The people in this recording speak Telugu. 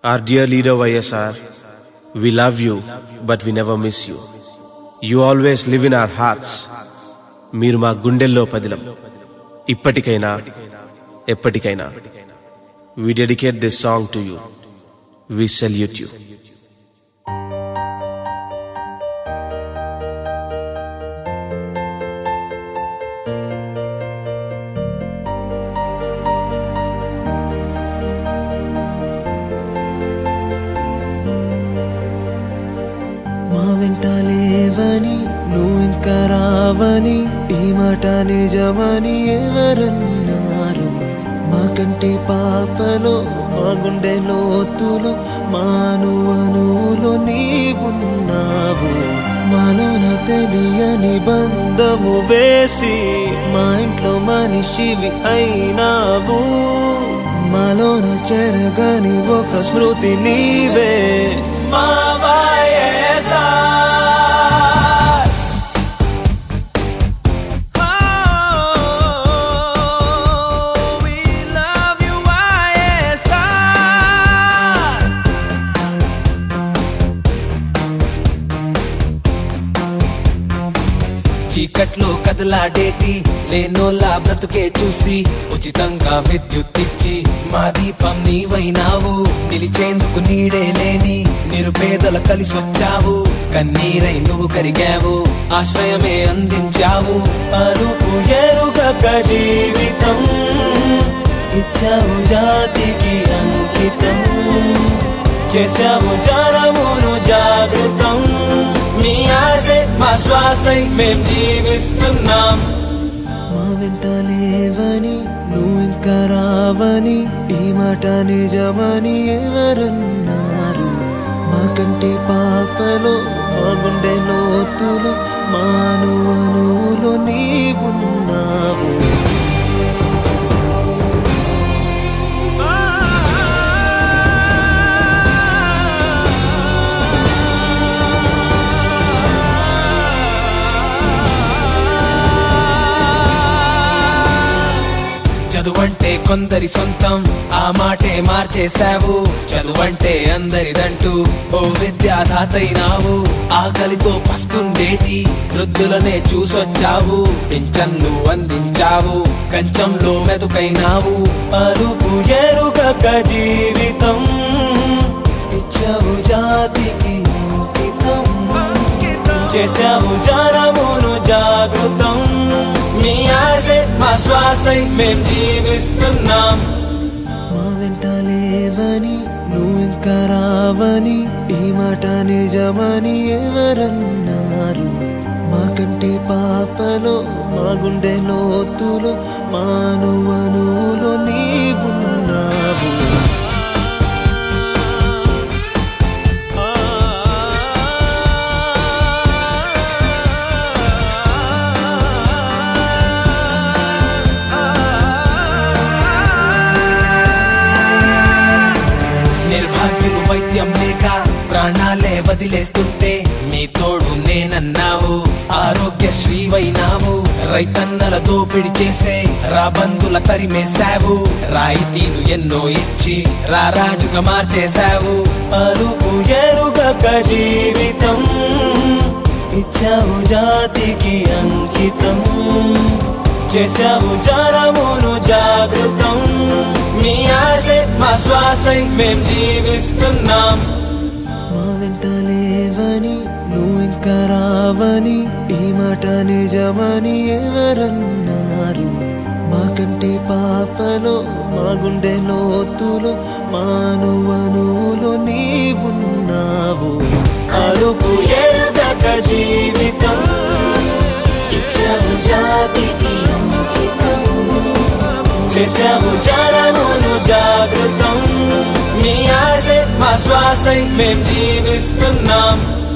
Our dear leader YSR, we love you, but we never miss you. You always live in our hearts. మీరు మా గుండెల్లో పదిలం ఇప్పటికైనా ఎప్పటికైనా we dedicate this song to you we salute you మా వెంట లేవని నువ్వు ఇంకా రావని ఈ మాట నిజమని ఎవరన్నారు మా కంటి పాపలో మా గుండె లోతులో మానువనులో నీవున్నావు మాలోన తెలియని బంధము వేసి మా ఇంట్లో మనిషివి అయినావు మాలోన చెరగని ఒక స్మృతి నీవే మా YSR. Oh, we love you, YSR. చీకట్లో కదలాడేటి లేనోలా బ్రతుకే చూసి ఉచితంగా విద్యుత్ ఇచ్చి మా దీపం నీవైనావు నిలిచేందుకు నీడే లేని నిరుపేదల కలిసొచ్చావు కన్నీరై నువ్వు కరిగావు ఆశ్రయమే అందించావు అరుపు ఎరుగక జీవితం ఇచ్చావు జాతికి అంకితం చేశాము జనమును జాగృతం మీ ఆశే మా శ్వాసై మేం జీవిస్తున్నాం మా వెంట లేవని నువ్వు ఇంకా రావని ఈ మాట నిజమని ఎవరన్నారు మా కంటి పాపలో మా గుండె లోతులో మానువనులో నీవున్నావు చదువంటే కొందరి సొంతం ఆ మాటే మార్చేశావు చదువంటే అందరిదంటూ ఓ విద్యాదాతైనావు ఆకలితో పస్తుండేటి వృద్ధులనే చూసొచ్చావు పింఛన్లు అందించావు కంచంలో మెతుకైనావు అరుపు ఎరుగక జీవితం ఇచ్చావు జాతికి అంకితం చేశావు జనమును జాగృతం మీ ఆశే మా శ్వాసై మేం జీవిస్తున్నాం మా వెంట లేవని నువ్వు ఇంకా రావని ఈ మాట నిజమని ఎవరన్నారు మా కంటి పాపలో మా గుండె లోతులో మానువనులో నీవున్నావు నిర్భాగ్యులు వైద్యం లేక ప్రాణాలే వదిలేస్తుంటే మీ తోడు నేనన్నావు ఆరోగ్య శ్రీవైనావు రైతన్నల దోపిడి చేసే రాబందుల తరిమేశావు రాయితీలు ఎన్నో ఇచ్చి రారాజుగా మార్చేశావు అరుపు ఎరుగక జీవితం ఇచ్చావు జాతికి అంకితం చేశావు జనమును జాగృతం మీ ఆశే మా శ్వాసై మేం జీవిస్తున్నాం మా వెంట లేవని నువ్వు ఇంకా రావని ఈ మాట నిజమని ఎవరన్నారు మా కంటి పాపలో మా గుండె లోతులో మానువనులో నీవున్నావు అరుపు ఎరుగక జీవితం ఇచ్చావు జాతికి అంకితం చేశావు జనమును జాగృతం మీ ఆశే మా శ్వాసై మేం జీవిస్తున్నాం